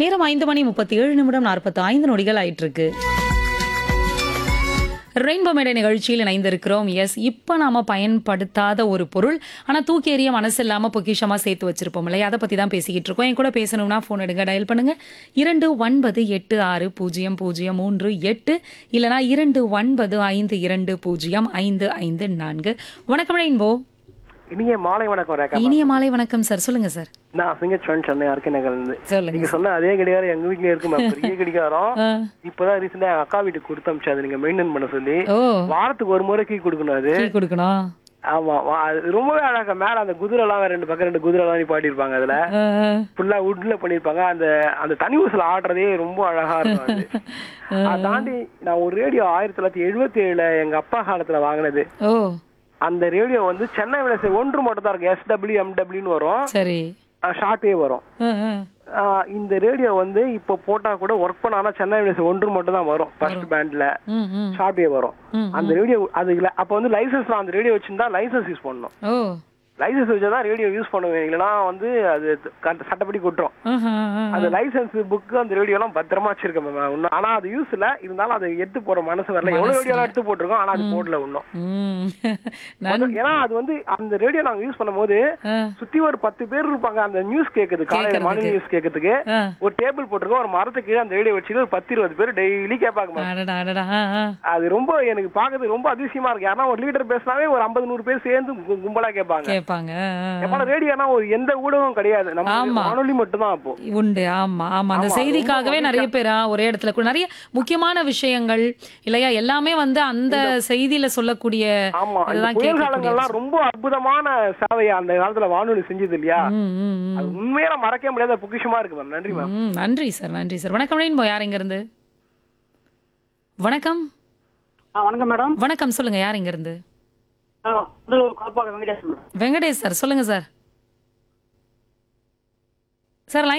நேரம் ஐந்து மணி முப்பத்தி ஏழு நிமிடம் நாற்பத்தி ஐந்து நொடிகள் ஆயிட்டு இருக்கு ரெயின்போ மேடை நிகழ்ச்சியில் இணைந்திருக்கிறோம் எஸ் இப்போ நாம பயன்படுத்தாத ஒரு பொருள் ஆனால் தூக்கி எறிய மனசு இல்லாமல் பொக்கிஷமாக சேர்த்து வச்சிருப்போம் இல்லையா அதை பற்றி தான் பேசிக்கிட்டு இருக்கோம் என் கூட பேசணும்னா ஃபோன் எடுங்க டயல் பண்ணுங்க இரண்டு ஒன்பது எட்டு ஆறு பூஜ்ஜியம் பூஜ்ஜியம் மூன்று எட்டு இல்லைனா இரண்டு ஒன்பது ஐந்து இரண்டு பூஜ்ஜியம் ஐந்து ஐந்து நான்கு வணக்கம் ரெயின்போ இனிய மாலை வணக்கம் ரேகா இனிய மாலை வணக்கம் சார் சொல்லுங்க சார் நான் சிங்கச்சோன் சென்னை அருக்கே நகர்ல இருந்து சொல்லுங்க நீங்க சொன்ன அதே கடிகாரம் எங்க வீட்லயே இருக்கு மேம் பெரிய கடிகாரம் ஆ. இப்பதான் ரீசெண்டா எங்க அக்கா வீட்டுக்கு கொடுத்து அமிச்சு அதை நீங்க மெயின்டைன் பண்ண சொல்லி ஓ வாரத்துக்கு ஒரு முறை கீ கொடுக்கணும் அது கீ கொடுக்கணும் ஆமா வா- அது ரொம்பவே அழகா மேல அந்த குதிரை எல்லாம் ரெண்டு பக்கம் ரெண்டு குதிரை எல்லாம் பாட்டிருப்பாங்க அதுல ஆ, ஆ. ஃபுல்லா வுட்ல பண்ணிருப்பாங்க அந்த அந்த தனி ஊசல் ஆடுறதே ரொம்ப அழகா இருக்கும் அது அதை தாண்டி நான் ஒரு ரேடியோ ஆயிரத்தி தொள்ளாயிரத்தி எழுபத்தி ஏழுல எங்க அப்பா காலத்துல வாங்கினது ஓ அந்த ரேடியோ வந்து சென்னை விலை ஒன்று மட்டும் தான் இருக்கு எஸ்டபிள்யூ எம்டபிள்யூன்னு வரும் சரி ஷார்ட்டே வரும் ஆ, ஆ. ஆஹ் இந்த ரேடியோ வந்து இப்போ போட்டா கூட ஒர்க் பண்ண ஆனா சென்னை விலை ஒன்று மட்டும் தான் வரும் ஃபர்ஸ்ட் பேண்ட்ல ம் ம் ஷார்ட்டே வரும் ம், அந்த ரேடியோ அது இல்ல அப்ப வந்து லைசன்ஸ் அந்த ரேடியோ வச்சிருந்தா லைசன்ஸ் யூஸ் பண்ணணும் ஓ லைசன்ஸ் வச்சாதான் ரேடியோ யூஸ் பண்ணுவேன் இல்லைன்னா வந்து அது க- சட்டப்படி கொட்டுரும் ஆஹா, ஆஹா. அந்த லைசன்ஸ் புக் அந்த ரேடியோ எல்லாம் பத்திரமா வச்சிருக்கேன் மேம் இன்னும் ஆனா அது யூஸ் இல்ல இருந்தாலும் அதை எடுத்து போற மனசு வரல எவ்வளவு ரேடியோ எல்லாம் எடுத்து போட்டிருக்கோம் ஆனா அது போடல இன்னும் ம். நான் ஏன்னா அது வந்து அந்த ரேடியோ நாங்க யூஸ் பண்ணும்போது ஆ, சுத்தி ஒரு பத்து பேர் இருப்பாங்க அந்த நியூஸ் கேக்குது காலையில மார்னிங் நியூஸ் கேட்கறதுக்கு ஆ. ஒரு டேபிள் போட்டிருக்கோம் ஒரு மரத்துக்கு கீழே அந்த ரேடியோ வச்சுட்டு ஒரு பத்து இருபது பேர் டெய்லி கேட்பாங்க மேம் அடடா அடடா ஆ, ஆ. அது ரொம்ப எனக்கு பாக்குறது ரொம்ப அதிசயமா இருக்கு யாரா ஒரு லீடர் பேசினாவே ஒரு ஐம்பது நூறு பேர் சேர்ந்து கு- கும்பலா கேட்பாங்க கேட்பாங்க ஆ, ஆ. எப்ப ரேடியோனா ஒரு எந்த ஊடகம் கிடையாது நம்ம ஆமா. வானொலி மட்டும் தான் அப்போ உண்டு ஆமா ஆமா அந்த ஆமா, செய்திக்காகவே ரொம்ப நிறைய பேரா ஒரே இடத்துல கூட நிறைய முக்கியமான விஷயங்கள் இல்லையா எல்லாமே வந்து அந்த செய்தியில சொல்லக்கூடிய ஆமா இந்த இதுதான் புயல் கேட்கக்கூடிய காலங்கள்லாம் ரொம்ப அற்புதமான சேவையை அந்த காலத்துல வானொலி செஞ்சது இல்லையா ம், ம், ம். அது உண்மையில மறக்க முடியாத பொக்கிஷமா இருக்கு மேம் நன்றி மேம் ம், நன்றி சார் நன்றி சார் வணக்கம் ரெயின்போ யார் இங்க இருந்து வணக்கம் ஆ வணக்கம் மேடம் வணக்கம் சொல்லுங்க யார் இங்க இருந்து ஆ முதல்வர் காப்பாக்க வெங்கடேஷ் மேடம் வெங்கடேஷ் சார் சொல்லுங்க சார் சார் லைன்